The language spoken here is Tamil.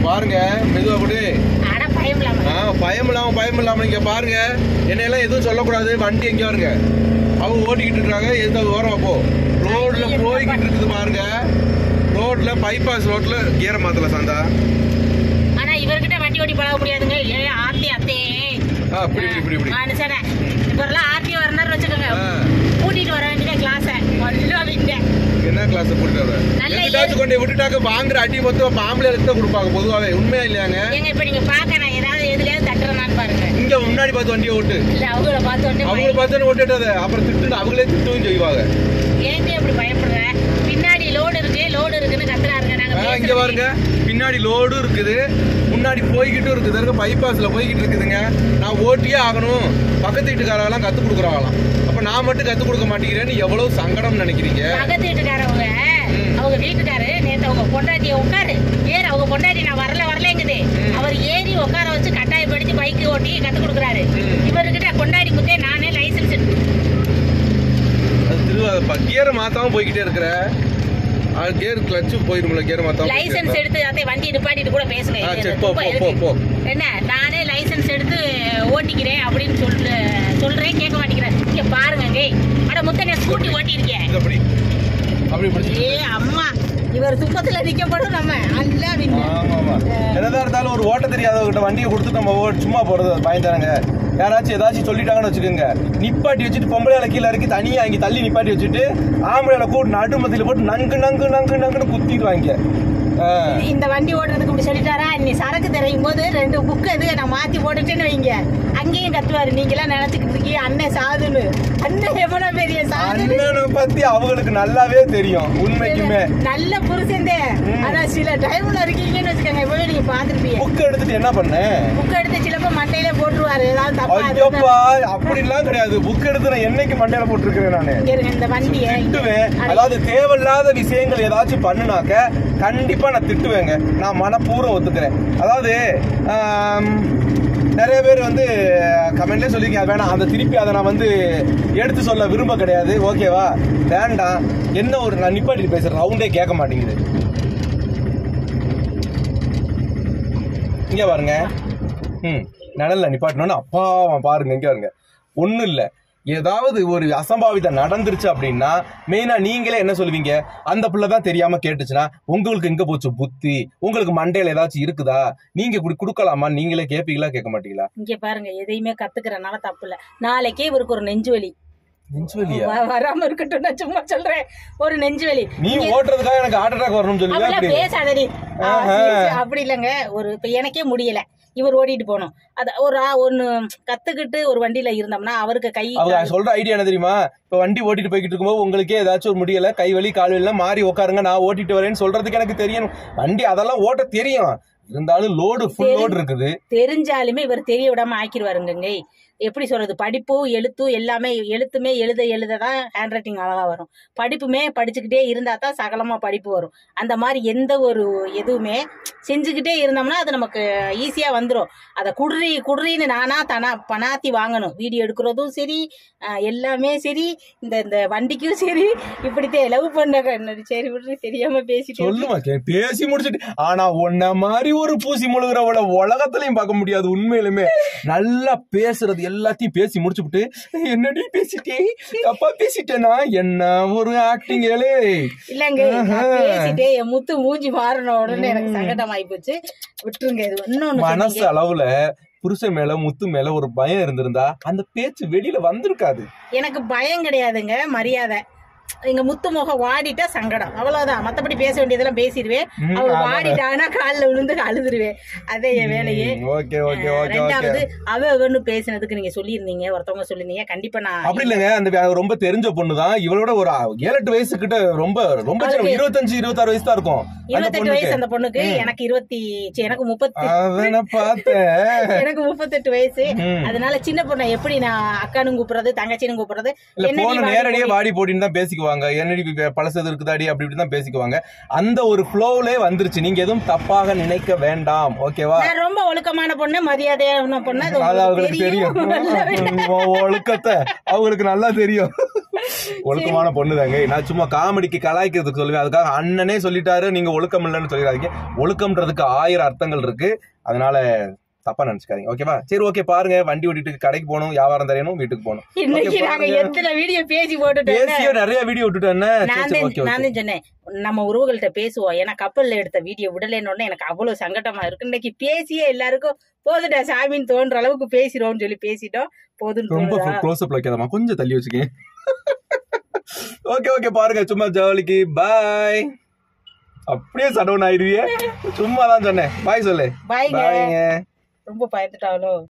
பாருங்க மெதுவா கூட ஆனா பயம் இல்லாம ஆ பயம் இல்லாம பயம் இல்லாம நீங்க பாருங்க என்னையெல்லாம் எதுவும் சொல்லக்கூடாது வண்டி எங்க வருங்க அவங்க ஓட்டிக்கிட்டு இருக்காங்க எந்த ஓரம் போ ரோட்ல போய்கிட்டு இருக்குது பாருங்க ரோட்ல பைபாஸ் ரோட்ல கீரை மாத்தல சாந்தா ஆனா இவர்கிட்ட வண்டி ஓட்டி பழக முடியாதுங்க ஏ ஆர்த்தி அத்தே ஆ இப்படி இப்படி இப்படி இப்படி மனுஷனே இவரெல்லாம் ஆர்த்தி வரனாரு வச்சுக்கோங்க ஆ. கூட்டிட்டு வர வேண்டிய கிளாஸ நல்லா விட்டேன் என்ன கிளாஸ் போட்டு வர நல்ல எங்கிட்டாச்சும் கொண்டு விட்டுட்டாக்க வாங்குற அடி மொத்தம் பாம்பளை கொடுப்பாங்க பொதுவாவே உண்மையா இல்லையாங்க ஏங்க இப்ப நீங்க பாக்க நான் ஏதாவது எதுலயாவது தட்டுறேனான்னு பாருங்க இங்க முன்னாடி பார்த்து வண்டியை ஓட்டு இல்ல அவங்கள பார்த்த உடனே அவங்கள பார்த்து ஓட்டுட்டத அப்புறம் திட்டு அவங்களே திட்டவும் செய்வாங்க ஏன்டி அப்படி பயப்படுற பின்னாடி லோடு இருக்கு லோடு இருக்குன்னு கத்துறாருங்க நாங்க ஆ, இங்க பேசுறது பாருங்க பின்னாடி லோடும் இருக்குது முன்னாடி போய்கிட்டும் இருக்குது இருக்க பைபாஸ்ல போய்கிட்டு இருக்குதுங்க நான் ஓட்டியே ஆகணும் பக்கத்து வீட்டுக்காரெல்லாம் கத்து கொடுக்குறாங்களாம் அப்ப நான் மட்டும் கத்து கொடுக்க மாட்டேங்கிறேன்னு எவ்வளவு சங்கடம் நினைக்கிறீங்க பக்கத்து வீட்டுக்காரவங்க ம். அவங்க வீட்டுக்காரு நேத்து அவங்க பொண்டாட்டிய உட்காரு ஏறு அவங்க பொண்டாட்டி நான் வரல வரலங்குது ம். அவர் ஏறி உட்கார வச்சு கட்டாயப்படுத்தி பைக் ஓட்டி கத்து கொடுக்குறாரு ம். இவர்கிட்ட கொண்டாடி முத்தே நானே லைசன்ஸ் அது திருவா கியரை மாத்தாம போய்கிட்டே இருக்கிற அது கியர் கிளச்சு போயிரும்ல கியர் மாத்தாம போய்கிட்டே லைசன்ஸ் இருந்தா. எடுத்து அதை வண்டி நிப்பாட்டிட்டு கூட பேசுங்க ஆ, இது சரி, போ, ரொம்ப போ, எதுக்கு? போ, என்ன நானே லைசன்ஸ் எடுத்து ஓட்டிக்கிறேன் அப்படின்னு சொல்ற சொல்றேன் கேட்க மாட்டேங்கிறேன் இங்க பாருங்க கே அட முத்த நான் ஸ்கூட்டி ஓட்டியிருக்கேன் இது அப்படி அப்படி பிடிச்சி ஏ அம்மா இவர் துப்பத்துல நிக்கப்படும் நம்ம அல்லா வின்னு ஆமா ஆமா என்னதான் இருந்தாலும் ஒரு ஓட்ட தெரியாதவங்கிட்ட வண்டியை கொடுத்து நம்ம ஓ- சும்மா போறது பயந்தானுங்க யாராச்சும் ஏதாச்சும் சொல்லிட்டாங்கன்னு வச்சுக்கோங்க நிப்பாட்டி வச்சுட்டு பொம்பளையால கீழே இறக்கி தனியா இங்க தள்ளி நிப்பாட்டி வச்சுட்டு ஆம்பளையால கூட நடுமத்தில போட்டு நங்கு நங்கு நங்கு நங்குன்னு குத்திடுவாங்க ஆ. இந்த வண்டி ஓட்டுறதுக்கு இப்படி சொல்லிட்டாரா நீ சரக்கு தெரியும் போது ரெண்டு புக்கு எதுக்கு நான் மாத்தி போட்டுட்டேன்னு வைங்க அங்கேயும் கத்துவாரு நீங்களாம் நினைச்சுக்கிட்டு இருக்கீங்க அண்ணன் சாதுன்னு அண்ணன் எவ்வளவு பெரிய சாதுன்னு அண்ணனை பத்தி அவங்களுக்கு நல்லாவே தெரியும் உண்மைக்குமே நல்ல புருஷன் ம். ஆனா சில டைம்ல இருக்கீங்கன்னு வச்சுக்கோங்க இப்பவே நீங்க பாத்துருப்பீங்க புக் எடுத்துட்டு என்ன பண்ண புக் எடுத்து சிலப்ப மண்டையில போட்டுருவாரு ஏதாவது தப்பா ஐயோப்பா இருந்தா. அப்படிலாம் கிடையாது புக் எடுத்து நான் என்னைக்கு மண்டையில போட்டிருக்கிறேன் நானு இங்க இருங்க இந்த வண்டியை திட்டுவேன் அதாவது தேவையில்லாத விஷயங்கள் ஏதாச்சும் பண்ணுனாக்க கண்டிப்பா நான் திட்டுவேங்க நான் மனப்பூர்வம் ஒத்துக்கிறேன் அதாவது ஆம், நிறைய பேர் வந்து கமெண்ட்லேயே சொல்லியிருக்கேன் அது வேணாம் அந்த திருப்பி அதை நான் வந்து எடுத்து சொல்ல விரும்ப கிடையாது ஓகேவா வேண்டாம் என்ன ஒரு நான் நிப்பாட்டி பேசுறேன் ரவுண்டே கேட்க மாட்டேங்குது இங்க பாருங்க ம் நிழல்ல நிப்பாட்டணும்னு அப்பா பாருங்க இங்க பாருங்க ஒண்ணும் இல்ல ஏதாவது ஒரு அசம்பாவிதம் நடந்துருச்சு அப்படின்னா மெயினா நீங்களே என்ன சொல்லுவீங்க அந்த பிள்ளை தான் தெரியாம கேட்டுச்சுன்னா உங்களுக்கு எங்க போச்சு புத்தி உங்களுக்கு மண்டையில ஏதாச்சும் இருக்குதா நீங்க இப்படி கொடுக்கலாமா நீங்களே கேப்பீங்களா கேட்க மாட்டீங்களா இங்க பாருங்க எதையுமே கத்துக்கிறனால தப்பு இல்ல நாளைக்கே இவருக்கு ஒரு நெஞ்சு வலி நெஞ்சுவலியா வ- வராம இருக்கட்டும் நான் சும்மா சொல்றேன் ஒரு நெஞ்சு வலி நீ ஓட்டுறதுக்காக எனக்கு ஹார்ட் அட்டாக் வரணும்னு சொல்லுவா அவள அப்படி பேசாதடி ஆ, ஆஹா. சரி, சரி, அப்படி இல்லைங்க ஒரு இப்ப எனக்கே முடியல இவர் ஓடிட்டு போனோம் அது ஒரு ஆ- ஒண்ணு கத்துக்கிட்டு ஒரு வண்டியில இருந்தோம்னா அவருக்கு கை அவங்க சொல்ற ஐடியா என்ன தெரியுமா இப்ப வண்டி ஓட்டிட்டு போய்கிட்டு இருக்கும்போது உங்களுக்கே ஏதாச்சும் ஒரு முடியல கை வலி கால் வலிலாம் மாறி உட்காருங்க நான் ஓட்டிட்டு வரேன்னு சொல்றதுக்கு எனக்கு தெரியும் வண்டி அதெல்லாம் ஓட்ட தெரியும் இருந்தாலும் லோடு ஃபுல் லோடு இருக்குது தெரிஞ்சாலுமே இவர் தெரிய விடாம ஆக்கிடுவாருங்க எப்படி சொல்றது படிப்பும் எழுத்தும் எல்லாமே எழுத்துமே எழுத எழுத தான் ஹேண்ட் ரைட்டிங் அழகா வரும் படிப்புமே படிச்சுக்கிட்டே இருந்தா தான் சகலமா படிப்பு வரும் அந்த மாதிரி எந்த ஒரு எதுவுமே செஞ்சுக்கிட்டே இருந்தோம்னா அது நமக்கு ஈஸியா வந்துடும் அதை குடுறி குடுறின்னு நானா தனா பணாத்தி வாங்கணும் வீடியோ எடுக்கிறதும் சரி அஹ், எல்லாமே சரி இந்த இந்த வண்டிக்கும் சரி இப்படித்தான் லவ் பண்ண கண்ணு. சரி விடுறி தெரியாம பேசிட்டு சொல்லுமா கே- பேசி முடிச்சிட்டு ஆனா உன்ன மாதிரி ஒரு பூசி முழுகிறவள உலகத்திலயும் பார்க்க முடியாது உண்மையிலுமே நல்லா பேசுறது எல்லாத்தையும் பேசி முடிச்சுட்டு என்னடி பேசிட்டே தப்பா பேசிட்டேனா என்ன ஒரு ஆக்டிங் ஏலே இல்லங்க நான் பேசிட்டே என் முத்து மூஞ்சி மாறின உடனே எனக்கு சங்கடம் ஆகி போச்சு விட்டுருங்க இது இன்னொன்னு மனசு சொன்னீங்க. அளவுல புருஷன் மேல முத்து மேல ஒரு பயம் இருந்திருந்தா அந்த பேச்சு வெளியில வந்திருக்காது எனக்கு பயம் கிடையாதுங்க மரியாதை எங்க முத்து முகம் வாடிட்டா சங்கடம் அவ்வளவுதான் மத்தபடி பேச வேண்டியதெல்லாம் பேசிடுவேன் ம், அவள் ஆமா. வாடிட்டானா கால்ல விழுந்து அழுதுருவேன் அதே என் வேலையே ஓகே ஓகே ஓகே ஓகே ரெண்டாவது அவ அவன்னு பேசினதுக்கு நீங்க சொல்லியிருந்தீங்க ஒருத்தவங்க சொல்லியிருந்தீங்க கண்டிப்பா நான் அப்படி இல்லைங்க அந்த வே- ரொம்ப தெரிஞ்ச பொண்ணு தான் இவளோட ஒரு ஏழு எட்டு வயசு கிட்ட ரொம்ப ரொம்ப சின்ன- அவளுக்கு- இருபத்தஞ்சு இருபத்தாறு வயசு தான் இருக்கும் அந்த இருபத்தெட்டு வயசு பொண்ணுக்கு அந்த பொண்ணுக்கு எனக்கு இருபத்தி ச்சே, எனக்கு முப்பத்தி அத நான் பார்த்தேன் எனக்கு முப்பத்தெட்டு வயசு ம். அதனால சின்ன பொண்ணை எப்படி நான் அக்கானும் கூப்பிடுறது தங்கச்சினும் கூப்பிடுறது இல்ல என்னடி போன வாடி நேரடியே போடி. வாடி போட்டின்னு தான் பேசிக்குவாங்க என்னடி இப்ப பழசது இருக்குதாடி அப்படி இப்படி தான் பேசிக்குவாங்க அந்த ஒரு ஃப்ளோவிலே வந்துருச்சு நீங்க எதுவும் தப்பாக நினைக்க வேண்டாம் ஓகேவா நான் ரொம்ப ஒழுக்கமான பொண்ணு மரியாதையான பொண்ணு அது அது உங்களுக்கு அவங்களுக்கு தெரியும் நல்லாவே. உன் ஒழுக்கத்தை அவங்களுக்கு நல்லா தெரியும் ஒழுக்கமான பொண்ணு தாங்க நான் சும்மா காமெடிக்கு கலாய்க்கிறதுக்கு சொல்லுவேன் அதுக்காக அண்ணனே சொல்லிட்டாரு நீங்க ஒழுக்கம் இல்லைன்னு சொல்லிடாதீங்க ஒழுக்கம்ன்றதுக்கு ஆயிரம் அர்த்தங்கள் இருக்கு அதனால தப்பா நினைச்சுக்காதீங்க ஓகேவா சரி ஓகே பாருங்க வண்டி ஓட்டிட்டு கடைக்கு போகணும் வியாபாரம் தெரியணும் வீட்டுக்கு போகணும் இன்னைக்கு Okay, நாங்க பாருங்க. எத்தனை வீடியோ பேசி போட்டுட்டோம் பேசியோ நிறைய வீடியோ விட்டுட்டேன் நான் சரி தான் ஓகே நான் தான் சொன்னேன் நம்ம உறவுகள்கிட்ட பேசுவோம் ஏன்னா கப்பல்ல எடுத்த வீடியோ விடலைன்னு உடனே எனக்கு அவ்வளவு சங்கடமா இருக்கு இன்னைக்கு பேசியே எல்லாருக்கும் போதுடா சாமின்னு தோன்ற அளவுக்கு பேசிடுவோம்னு சொல்லி பேசிட்டோம் போதுன்னு ரொம்ப தோணுதா க்ளோஸ் அப்ல வைக்காதமா கொஞ்சம் தள்ளி வச்சுக்கேன் ஓகே ஓகே பாருங்க சும்மா ஜாலிக்கு பாய் அப்படியே சடவுன் ஆயிடுவியே சும்மா தான் சொன்னேன் பாய் சொல்லு பாய்ங்க பாய்ங்க ரொம்ப பயந்துட்டாங்களோ